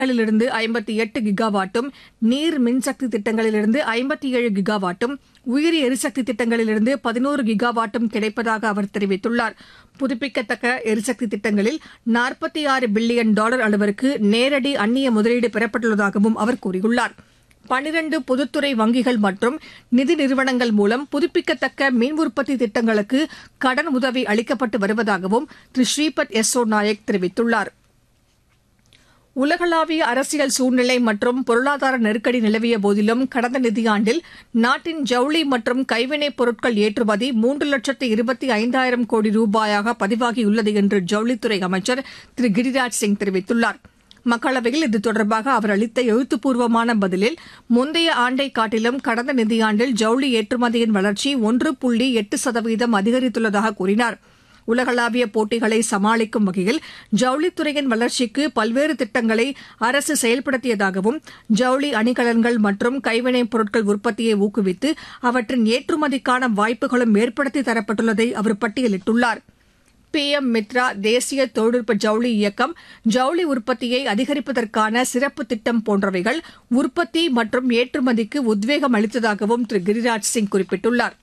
லிருந்து ஐம்பத்தி எட்டு கிகாவாட்டும் நீர் மின்சக்தி திட்டங்களிலிருந்து ஐம்பத்தி ஏழு கிகாவாட்டும் உயிரி எரிசக்தி திட்டங்களிலிருந்து பதினோரு கிகாவாட்டும் கிடைப்பதாக அவர் தெரிவித்துள்ளார் புதுப்பிக்கத்தக்க எரிசக்தி திட்டங்களில் நாற்பத்தி ஆறு பில்லியன் டாலர் அளவிற்கு நேரடி அந்நிய முதலீடு பெறப்பட்டுள்ளதாகவும் அவர் கூறியுள்ளார் பனிரண்டு பொதுத்துறை வங்கிகள் மற்றும் நிதி நிறுவனங்கள் மூலம் புதுப்பிக்கத்தக்க மின் உற்பத்தி திட்டங்களுக்கு கடன் உதவி அளிக்கப்பட்டு வருவதாகவும் திரு ஸ்ரீபத் யெஸ்ஸோ நாயக் தெரிவித்துள்ளார் உலகளாவிய அரசியல் சூழ்நிலை மற்றும் பொருளாதார நெருக்கடி நிலவிய போதிலும் கடந்த நிதியாண்டில் நாட்டின் ஜவுளி மற்றும் கைவினைப் பொருட்கள் ஏற்றுமதி மூன்று லட்சத்து இருபத்தி ஐந்தாயிரம் கோடி ரூபாயாக பதிவாகியுள்ளது என்று ஜவுளித்துறை அமைச்சர் திரு கிரிராஜ் சிங் தெரிவித்துள்ளார் மக்களவையில் இது தொடர்பாக அவர் அளித்த எழுத்துப்பூர்வமான பதிலில் முந்தைய ஆண்டை காட்டிலும் கடந்த நிதியாண்டில் ஜவுளி ஏற்றுமதியின் வளர்ச்சி ஒன்று புள்ளி எட்டு சதவீதம் அதிகரித்துள்ளதாக கூறினார் உலகளாவிய போட்டிகளை சமாளிக்கும் வகையில் ஜவுளித்துறையின் வளர்ச்சிக்கு பல்வேறு திட்டங்களை அரசு செயல்படுத்தியதாகவும் ஜவுளி அணிகலன்கள் மற்றும் கைவினைப் பொருட்கள் உற்பத்தியை ஊக்குவித்து அவற்றின் ஏற்றுமதிக்கான வாய்ப்புகளும் ஏற்படுத்தி தரப்பட்டுள்ளதை அவர் பட்டியலிட்டுள்ளார் பி எம் மித்ரா தேசிய தொழில்நுட்ப ஜவுளி இயக்கம் ஜவுளி உற்பத்தியை அதிகரிப்பதற்கான சிறப்பு திட்டம் போன்றவைகள் உற்பத்தி மற்றும் ஏற்றுமதிக்கு உத்வேகம் அளித்ததாகவும் திரு கிரிராஜ் சிங் குறிப்பிட்டுள்ளார்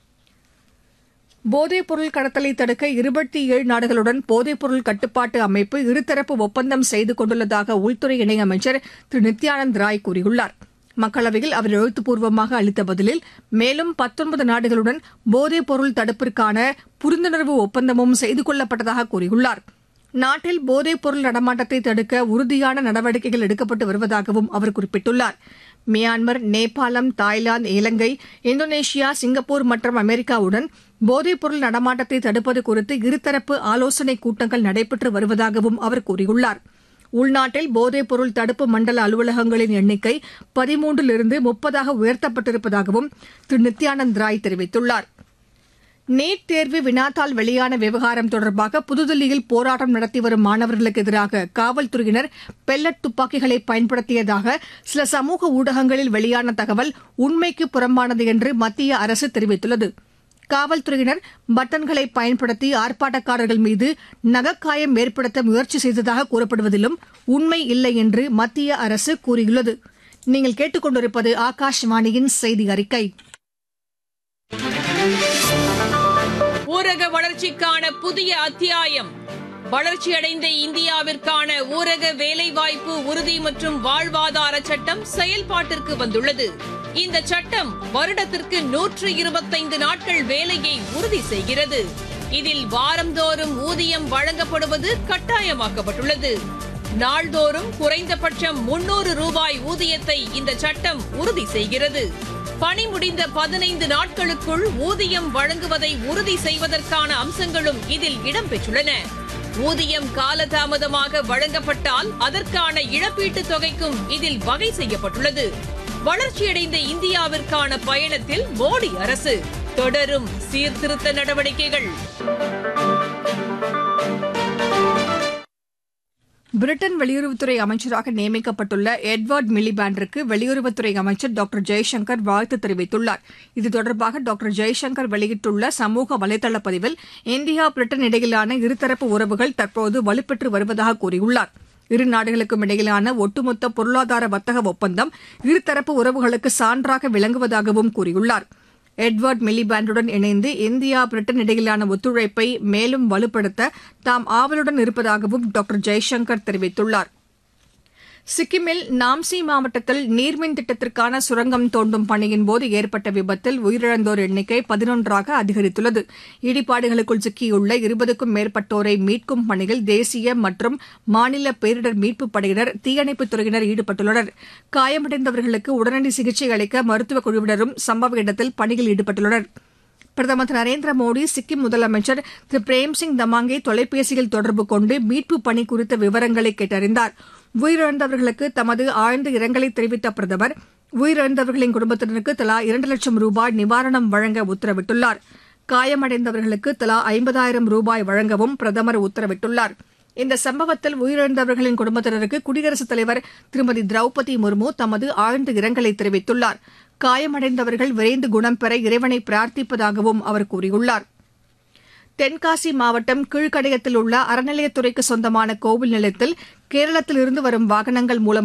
போதைப்பொருள் கடத்தலை தடுக்க இருபத்தி ஏழு நாடுகளுடன் போதைப்பொருள் கட்டுப்பாட்டு அமைப்பு இருதரப்பு ஒப்பந்தம் செய்து கொண்டுள்ளதாக உள்துறை இணையமைச்சர் திரு நித்யானந்த் ராய் கூறியுள்ளார் மக்களவையில் அவர் எழுத்துப்பூர்வமாக அளித்த பதிலில் மேலும் பத்தொன்பது நாடுகளுடன் போதைப் பொருள் தடுப்பிற்கான புரிந்துணர்வு ஒப்பந்தமும் செய்து கொள்ளப்பட்டதாக கூறியுள்ளார் நாட்டில் போதைப் பொருள் நடமாட்டத்தை தடுக்க உறுதியான நடவடிக்கைகள் எடுக்கப்பட்டு வருவதாகவும் அவர் குறிப்பிட்டுள்ளார் மியான்மர் நேபாளம் தாய்லாந்து இலங்கை இந்தோனேஷியா சிங்கப்பூர் மற்றும் அமெரிக்காவுடன் போதைப் பொருள் நடமாட்டத்தை தடுப்பது குறித்து இருதரப்பு ஆலோசனைக் கூட்டங்கள் நடைபெற்று வருவதாகவும் அவர் கூறியுள்ளார் உள்நாட்டில் போதைப் பொருள் தடுப்பு மண்டல அலுவலகங்களின் எண்ணிக்கை பதிமூன்றிலிருந்து முப்பதாக உயர்த்தப்பட்டிருப்பதாகவும் திரு நித்யானந்த் ராய் தெரிவித்துள்ளார் நீட் தேர்வு வினாத்தாள் வெளியான விவகாரம் தொடர்பாக புதுதில்லியில் போராட்டம் நடத்தி வரும் மாணவர்களுக்கு எதிராக காவல்துறையினர் பெல்லட் துப்பாக்கிகளை பயன்படுத்தியதாக சில சமூக ஊடகங்களில் வெளியான தகவல் உண்மைக்கு புறம்பானது என்று மத்திய அரசு தெரிவித்துள்ளது காவல்துறையினர் பட்டன்களை பயன்படுத்தி ஆர்ப்பாட்டக்காரர்கள் மீது நகக்காயம் ஏற்படுத்த முயற்சி செய்ததாக கூறப்படுவதிலும் உண்மை இல்லை என்று மத்திய அரசு கூறியுள்ளது நீங்கள் கேட்டுக்கொண்டிருப்பது ஆகாஷவாணியின் செய்தி அறிக்கை ஊரக வளர்ச்சிக்கான புதிய அத்தியாயம் வளர்ச்சியடைந்த இந்தியாவிற்கான ஊரக வேலைவாய்ப்பு உறுதி மற்றும் வாழ்வாதார சட்டம் செயல்பாட்டிற்கு வந்துள்ளது இந்த சட்டம் வருடத்திற்கு நூற்று இருபத்தைந்து நாட்கள் வேலையை உறுதி செய்கிறது இதில் வாரந்தோறும் ஊதியம் வழங்கப்படுவது கட்டாயமாக்கப்பட்டுள்ளது நாள்தோறும் குறைந்தபட்சம் முன்னூறு ரூபாய் ஊதியத்தை இந்த சட்டம் உறுதி செய்கிறது பணி முடிந்த பதினைந்து நாட்களுக்குள் ஊதியம் வழங்குவதை உறுதி செய்வதற்கான அம்சங்களும் இதில் இடம்பெற்றுள்ளன ஊதியம் காலதாமதமாக வழங்கப்பட்டால் அதற்கான இழப்பீட்டுத் தொகைக்கும் இதில் வகை செய்யப்பட்டுள்ளது வளர்ச்சியடைந்த இந்தியாவிற்கான பயணத்தில் மோடி அரசு தொடரும் சீர்திருத்த நடவடிக்கைகள் பிரிட்டன் வெளியுறவுத்துறை அமைச்சராக நியமிக்கப்பட்டுள்ள எட்வர்ட் மிலிபேண்டருக்கு வெளியுறவுத்துறை அமைச்சர் டாக்டர் ஜெய்சங்கர் வாழ்த்து தெரிவித்துள்ளார் இது தொடர்பாக டாக்டர் ஜெய்சங்கர் வெளியிட்டுள்ள சமூக வலைதள பதிவில் இந்தியா பிரிட்டன் இடையிலான இருதரப்பு உறவுகள் தற்போது வலுப்பெற்று வருவதாக கூறியுள்ளார் இரு நாடுகளுக்கும் இடையிலான ஒட்டுமொத்த பொருளாதார வர்த்தக ஒப்பந்தம் இருதரப்பு உறவுகளுக்கு சான்றாக விளங்குவதாகவும் கூறியுள்ளார் எட்வர்ட் மிலிபேண்டுடன் இணைந்து இந்தியா பிரிட்டன் இடையிலான ஒத்துழைப்பை மேலும் வலுப்படுத்த தாம் ஆவலுடன் இருப்பதாகவும் டாக்டர் ஜெய்சங்கர் தெரிவித்துள்ளார் சிக்கிமில் நாம்சி மாவட்டத்தில் நீர்மின் திட்டத்திற்கான சுரங்கம் தோண்டும் பணியின் போது ஏற்பட்ட விபத்தில் உயிரிழந்தோர் எண்ணிக்கை பதினொன்றாக அதிகரித்துள்ளது இடிபாடுகளுக்குள் சிக்கியுள்ள இருபதுக்கும் மேற்பட்டோரை மீட்கும் பணியில் தேசிய மற்றும் மாநில பேரிடர் மீட்புப் படையினர் தீயணைப்புத் துறையினர் ஈடுபட்டுள்ளனர் காயமடைந்தவர்களுக்கு உடனடி சிகிச்சை அளிக்க மருத்துவக் குழுவினரும் சம்பவ இடத்தில் பணியில் ஈடுபட்டுள்ளனர் பிரதமர் திரு நரேந்திர மோடி சிக்கிம் முதலமைச்சர் திரு பிரேம்சிங் தமாங்கை தொலைபேசியில் தொடர்பு கொண்டு மீட்புப் பணி குறித்த விவரங்களை கேட்டறிந்தார் உயிரிழந்தவர்களுக்கு தமது ஆழ்ந்த இரங்கலை தெரிவித்த பிரதமர் உயிரிழந்தவர்களின் குடும்பத்தினருக்கு தலா இரண்டு லட்சம் ரூபாய் நிவாரணம் வழங்க உத்தரவிட்டுள்ளார் காயமடைந்தவர்களுக்கு தலா ஐம்பதாயிரம் ரூபாய் வழங்கவும் பிரதமர் உத்தரவிட்டுள்ளார் இந்த சம்பவத்தில் உயிரிழந்தவர்களின் குடும்பத்தினருக்கு குடியரசுத் தலைவர் திருமதி திரௌபதி முர்மு தமது ஆழ்ந்த இரங்கலை தெரிவித்துள்ளார் காயமடைந்தவர்கள் விரைந்து குணம் பெற இறைவனை பிரார்த்திப்பதாகவும் அவர் கூறியுள்ளார் தென்காசி மாவட்டம் கீழ்கடையத்தில் உள்ள அறநிலையத்துறைக்கு சொந்தமான கோவில் நிலத்தில் கேரளத்திலிருந்து வரும் வாகனங்கள் மூலம்